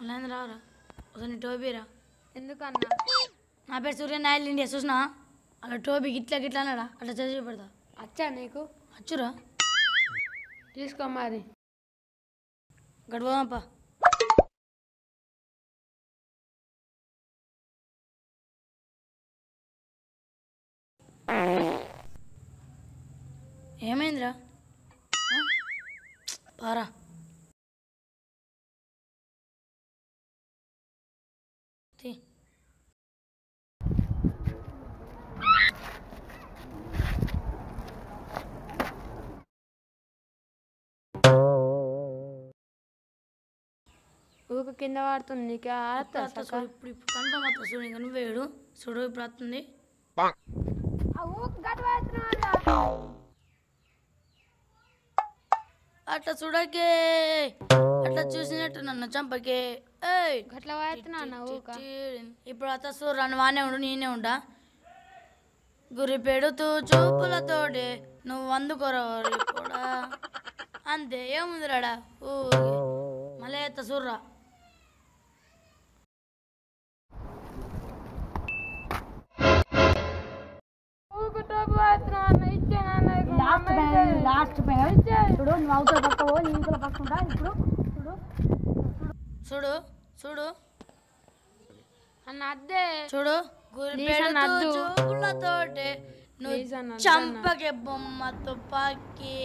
మళ్ళీ రావురా ఒకసారి నీ టోపీరా ఎందుకన్నా నా పేరు సూర్య నాయల్ ఇండియా చూసినా అలా టోపీ గిట్లా గిట్లా అన్నాడా అట్లా చదివి పెడతా అచ్చా నీకు అచ్చురా తీసుకో మరి గడవదాంపా ఏమైందిరా ఆ? పారా తీ. ఊక కింద పడుతుంది నీకు ఆడతా అత్త చూడు ఇప్పుడు ఇప్పుడు కన్ఫర్మ్ అత్త చూడు ఇంకా నువ్వు వేడు చూడు ఇప్పుడు వస్తుంది అట్లా చూడకే అట్లా చూసినట్టు నన్ను చంపకే ఏయ్ గట్ల పడుతున్నా అన్న ఊక ఇప్పుడు అత్త చూడు నన్ను వానే ఉండు నేనే ఉంటా గురి పెడుతూ చూపులతోడే నువ్వు అందుకోరవరి కూడా అంతే ఏముంది రాడా ఊ మళ్ళీ ఎత్త చూర్రా ఊక టోపు పడుతున్నా అన్న ఇచ్చాను అన్న ఇక మా లాస్ట్ అమ్మ పైన ఇచ్చేది. లాస్ట్ పైన చూడు నువ్వు అవతల పక్కవో నీ ఇంట్లో పక్కుంటా ఇప్పుడు చూడు చూడు చూడు అన్న అద్దే చూడు గురి Please అన్న, పెడుతూ వద్దు. చూపులతోటే నువ్వు Please అన్న, వద్దు అన్న. చంపకే బొమ్మ తుపాకీ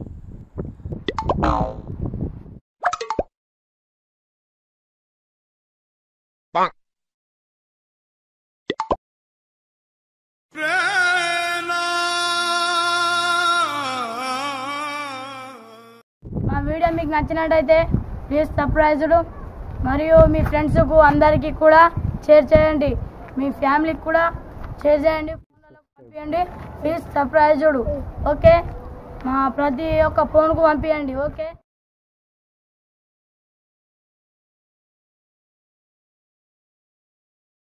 మా వీడియో మీకు నచ్చినట్టయితే ప్లీజ్ సర్ప్రైజ్డ్ మరియు మీ ఫ్రెండ్స్కు అందరికీ కూడా షేర్ చేయండి మీ ఫ్యామిలీకి కూడా షేర్ చేయండి ఫోన్లలో పంపించండి ప్లీజ్ సర్ప్రైజ్డ్ ఓకే మా ప్రతి ఒక్క ఫోన్కు పంపించండి ఓకే